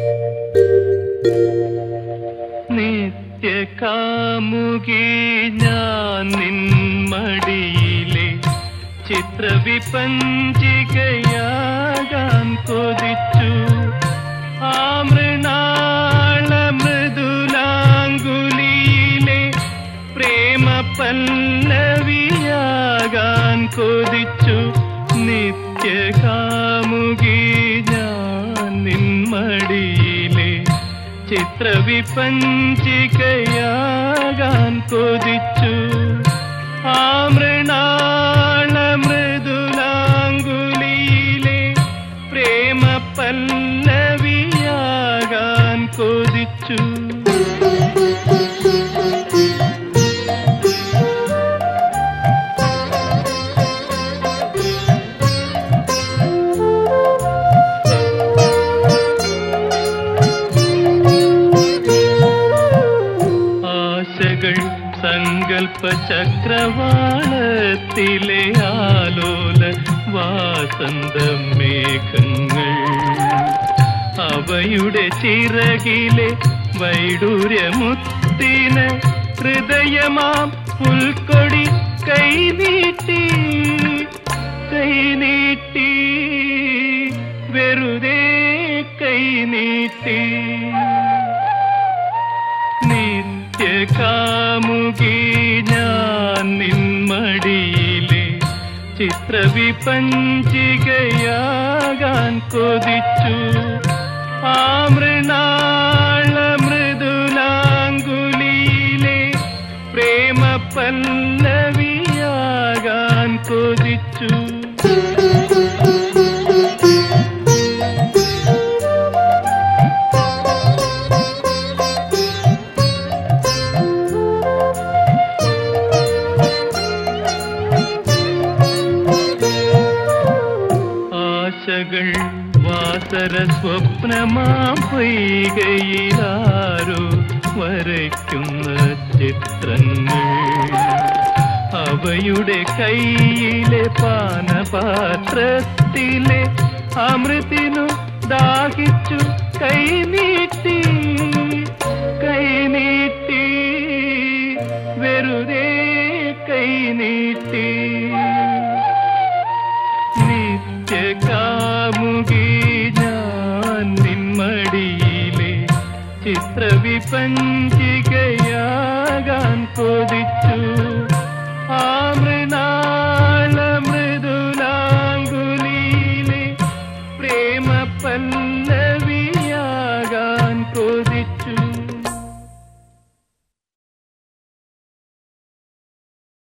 നിത്യകാമുകി ഞാൻ നിന്മടിയിലെ ചിത്രവിപഞ്ചികയാകാൻ കൊതിച്ചു ആമൃണാള മൃദുലാങ്കുലിയിലെ പ്രേമ പല്ലവിയാകാൻ കൊതിച്ചു നിത്യകാമുകി ഞാൻ നിന്മടിയിലെ ചിത്രവിപഞ്ചികയാകാൻ കൊതിച്ചു ആമൃണാള മൃദുലാങ്കുലിയിലെ പ്രേമ പല്ലവിയാകാൻ കൊതിച്ചു ആശകൾ സങ്കൽപ്പ ചക്രവാളത്തിലെ ആലോല വാസന്ത മേഘങ്ങൾ അവയുടെ ചിറകിലെ വൈഡൂര്യമുത്തിന് ഹൃദയമാം പുൽക്കൊടി കൈനീട്ടി കൈനീട്ടി വെറുതെ കൈനീട്ടി നിത്യകാമുകി ഞാൻ നിന്മടിയിലെ ചിത്രവിപഞ്ചികയാകാൻ കൊതിച്ചു ആമൃണാള മൃദുലാങ്കുലിയിലെ പ്രേമ പല്ലവിയാകാൻ കൊതിച്ചു ആശകൾ വാസര സ്വപ്നമാം പൊയ്കയിലാരോ വരയ്ക്കുന്ന ചിത്രങ്ങൾ അവയുടെ കയ്യിലെ പാനപാത്രത്തിലെ അമൃതിനു ദാഹിച്ചു കൈനീട്ടി കൈനീട്ടി വെറുതെ കൈനീട്ടി നിത്യകാമുകി ഞാൻ നിന്മടിയിലെ ചിത്രവിപഞ്ചികയാകാൻ കൊതിച്ചു ആമൃണാള മൃദുലാങ്കുലിയിലെ പ്രേമ പല്ലവിയാകാൻ കൊതിച്ചു